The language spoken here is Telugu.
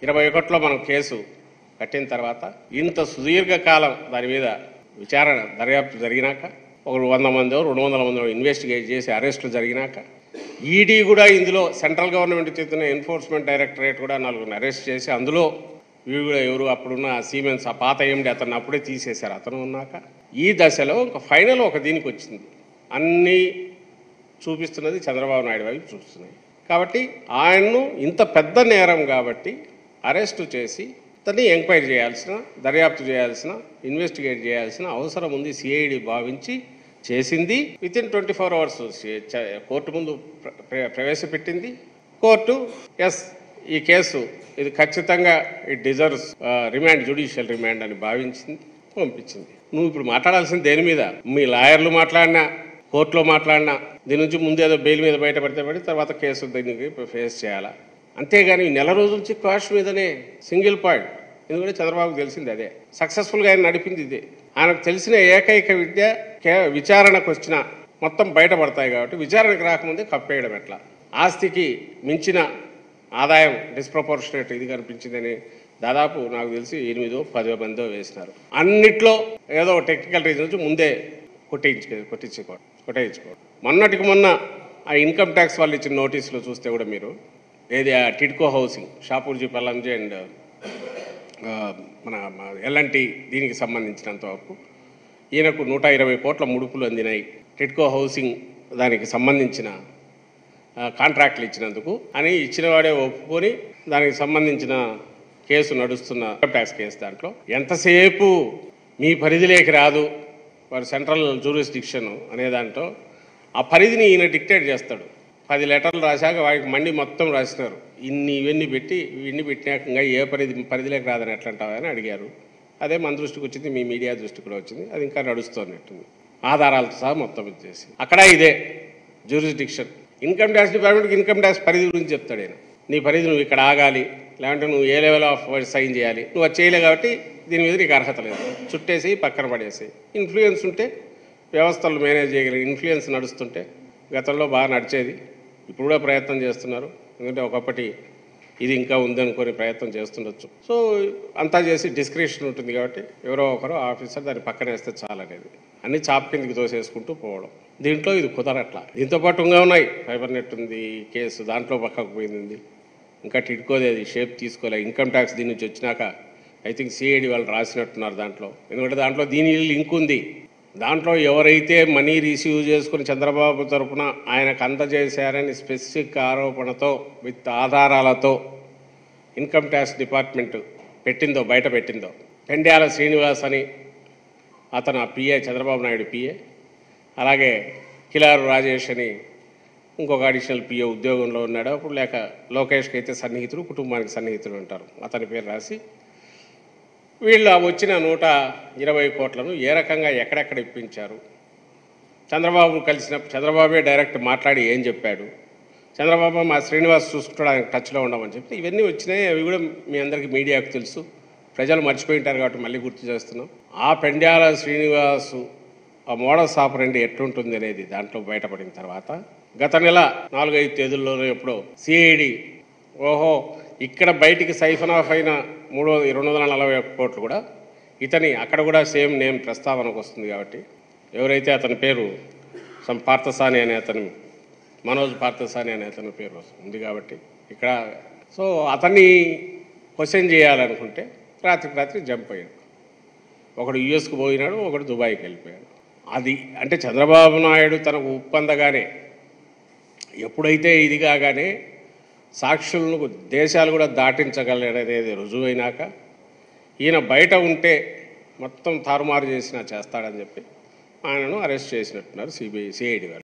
ఇరవై ఒకటిలో మనం కేసు కట్టిన తర్వాత ఇంత సుదీర్ఘకాలం దాని మీద విచారణ దర్యాప్తు జరిగినాక ఒక వంద మందో రెండు వందల మందో ఇన్వెస్టిగేట్ చేసి అరెస్టులు జరిగినాక ఈడీ కూడా ఇందులో సెంట్రల్ గవర్నమెంట్ చేస్తున్న ఎన్ఫోర్స్మెంట్ డైరెక్టరేట్ కూడా నలుగురిని అరెస్ట్ చేసి అందులో వీడు కూడా ఎవరు అప్పుడున్న సీమెన్స్ ఆ పాత ఏమిటి అతన్ని అప్పుడే తీసేశారు అతను ఉన్నాక ఈ దశలో ఒక ఫైనల్ ఒక దీనికి వచ్చింది అన్నీ చూపిస్తున్నది చంద్రబాబు నాయుడు వైపు చూస్తున్నాయి కాబట్టి ఆయన్ను ఇంత పెద్ద నేరం కాబట్టి అరెస్టు చేసి అతన్ని ఎంక్వైరీ చేయాల్సిన దర్యాప్తు చేయాల్సిన ఇన్వెస్టిగేట్ చేయాల్సిన అవసరం ఉంది సిఐడి భావించి చేసింది with in twenty four hours court ముందు ప్ర- ప్ర- ప్రవేశపెట్టింది కోర్టు ఎస్ ఈ కేసు ఇది ఖచ్చితంగా it deserves remand judicial remand అని భావించింది పంపించింది నువ్వు ఇప్పుడు మాట్లాడాల్సింది దేని మీద మీ లాయర్లు మాట్లాడినా కోర్టులో మాట్లాడినా దీని నుంచి ముందు ఏదో బెయిల్ మీద బయటపడితే పడి తర్వాత కేసు దీనికి ఫేస్ చేయాలా అంతేగాని ఈ నెల రోజుల నుంచి క్వాష్ మీదనే సింగిల్ పాయింట్ ఎందుకంటే చంద్రబాబుకు తెలిసింది అదే సక్సెస్ఫుల్గా ఆయన నడిపింది ఇదే ఆయనకు తెలిసిన ఏకైక విద్య కే విచారణకు వచ్చిన మొత్తం బయటపడతాయి కాబట్టి విచారణకు రాకముందే కప్పేయడం ఎట్లా ఆస్తికి మించిన ఆదాయం డిస్ప్రపోర్షనేట్ ఇది కనిపించిందని దాదాపు నాకు తెలిసి ఎనిమిదో పదో మందో వేసినారు అన్నిట్లో ఏదో టెక్నికల్ రీజన్ నుంచి ముందే కొట్టించు కొట్టించుకోవడం కొట్టేయించుకోవడం మొన్నటికి మొన్న ఆ ఇన్కమ్ ట్యాక్స్ వాళ్ళు ఇచ్చిన నోటీసులు చూస్తే కూడా మీరు ఏది ఆ టిడ్కో హౌసింగ్ షాపూర్జీ పల్లంజీ అండ్ మన ఎల్ఎన్టీ దీనికి సంబంధించినంత వరకు ఈయనకు నూట ఇరవై కోట్ల ముడుపులు అందినాయి టిడ్కో హౌసింగ్ దానికి సంబంధించిన ఆ, కాంట్రాక్ట్లు ఇచ్చినందుకు అని ఇచ్చిన వాడే ఒప్పుకొని దానికి సంబంధించిన కేసు నడుస్తున్న ఇన్కమ్ ట్యాక్స్ కేసు దాంట్లో ఎంతసేపు మీ పరిధిలోకి రాదు వాడు సెంట్రల్ జూరిస్డిక్షన్ అనే దాంట్లో ఆ పరిధిని ఈయన డిక్టేట్ చేస్తాడు పది లెటర్లు రాశాక వాడికి మండి మొత్తం రాసినారు ఇన్ని ఇవన్నీ పెట్టి ఇవన్నీ పెట్టినాక ఇంకా ఏ పరిధి పరిధిలోకి రాదని ఎట్లా అంటావా అని అడిగారు అదే మన దృష్టికి వచ్చింది మీ మీడియా దృష్టికి కూడా వచ్చింది అది ఇంకా నడుస్తున్నట్టుంది ఆధారాలతో సహా మొత్తం ఇచ్చేసి అక్కడ ఇదే జ్యూరిస్డిక్షన్ ఇన్కమ్ ట్యాక్స్ డిపార్ట్మెంట్కి ఇన్కమ్ ట్యాక్స్ పరిధి గురించి చెప్తాడు ఆయన నీ పరిధి నువ్వు ఇక్కడ ఆగాలి లేదంటే నువ్వు ఏ లెవెల్ ఆఫ్ సైన్ చేయాలి నువ్వు అది చేయలే కాబట్టి దీని మీద నీకు అర్హత లేదు చుట్టేసి పక్కన పడేసి ఇన్ఫ్లుయెన్స్ ఉంటే వ్యవస్థలు మేనేజ్ చేయగలిగిన ఇన్ఫ్లుయెన్స్ నడుస్తుంటే గతంలో బాగా నడిచేది ఇప్పుడు కూడా ప్రయత్నం చేస్తున్నారు ఎందుకంటే ఒకప్పటి ఇది ఇంకా ఉందనుకొని ప్రయత్నం చేస్తుండొచ్చు సో అంతా చేసి డిస్క్రిప్షన్ ఉంటుంది కాబట్టి ఎవరో ఒకరు ఆఫీసర్ దాన్ని పక్కన వేస్తే చాలనేది అన్ని చాప్ కిందకి తోసేసుకుంటూ పోవడం దీంట్లో ఇది కుదరట్లా దీంతో పాటు ఇంకా ఉన్నాయి ఫైబర్ నెట్ ఉంది కేసు దాంట్లో పక్కకు పోయింది ఇంకా టిడ్కోదేది షేప్ తీసుకోలే ఇన్కమ్ ట్యాక్స్ దీని నుంచి వచ్చినాక ఐ థింక్ సిఐడి వాళ్ళు రాసినట్టున్నారు దాంట్లో ఎందుకంటే దాంట్లో దీని లింక్ ఉంది దాంట్లో ఎవరైతే మనీ రిసీవ్ చేసుకుని చంద్రబాబు తరపున ఆయనకు అందజేశారని స్పెసిఫిక్ ఆరోపణతో విత్ ఆధారాలతో ఇన్కమ్ ట్యాక్స్ డిపార్ట్మెంట్ పెట్టిందో బయట పెట్టిందో పెండ్యాల శ్రీనివాస్ అని అతను ఆ పిఏ చంద్రబాబు నాయుడు పిఏ అలాగే కిలారు రాజేష్ అని ఇంకొక అడిషనల్ పిఏ ఉద్యోగంలో ఉన్నాడు అప్పుడు లేక లోకేష్కి అయితే సన్నిహితుడు కుటుంబానికి సన్నిహితుడు అంటారు అతని పేరు రాసి వీళ్ళు ఆ వచ్చిన నూట ఇరవై కోట్లను ఏ రకంగా ఎక్కడెక్కడ ఇప్పించారు చంద్రబాబు కలిసిన చంద్రబాబే డైరెక్ట్ మాట్లాడి ఏం చెప్పాడు చంద్రబాబు మా శ్రీనివాస్ చూసుకోవడానికి టచ్లో ఉండమని చెప్పి ఇవన్నీ వచ్చినాయి అవి కూడా మీ అందరికీ మీడియాకు తెలుసు ప్రజలు మర్చిపోయి ఉంటారు కాబట్టి మళ్ళీ గుర్తు చేస్తున్నాం ఆ పెండ్యాల శ్రీనివాసు ఆ మోడల్స్ ఆపరండి ఎట్లుంటుంది అనేది దాంట్లో బయటపడిన తర్వాత గత నెల నాలుగైదు తేదీల్లోనే ఎప్పుడో సిఐడి ఓహో ఇక్కడ బయటికి సైఫన్ ఆఫ్ అయిన మూడు వందల రెండు వందల నలభై ఒక్క కోట్లు కూడా ఇతని అక్కడ కూడా సేమ్ నేమ్ ప్రస్తావనకు వస్తుంది కాబట్టి ఎవరైతే అతని పేరు సమ్ పార్థసాని అనే అతను మనోజ్ పార్థసాని అనే అతని పేరు ఉంది కాబట్టి ఇక్కడ సో అతన్ని క్వశ్చన్ చేయాలనుకుంటే రాత్రికి రాత్రి జంప్ అయ్యాడు ఒకడు యుఎస్కు పోయినాడు ఒకడు దుబాయ్కి వెళ్ళిపోయాడు అది అంటే చంద్రబాబు నాయుడు తనకు ఉప్పందగానే ఎప్పుడైతే ఇది కాగానే సాక్షులను దేశాలు కూడా దాటించగలనేది రుజువైనాక ఈయన బయట ఉంటే మొత్తం తారుమారు చేసినా చేస్తాడని చెప్పి ఆయనను అరెస్ట్ చేసినట్టున్నారు సిబిఐ సిఐడి వాళ్ళు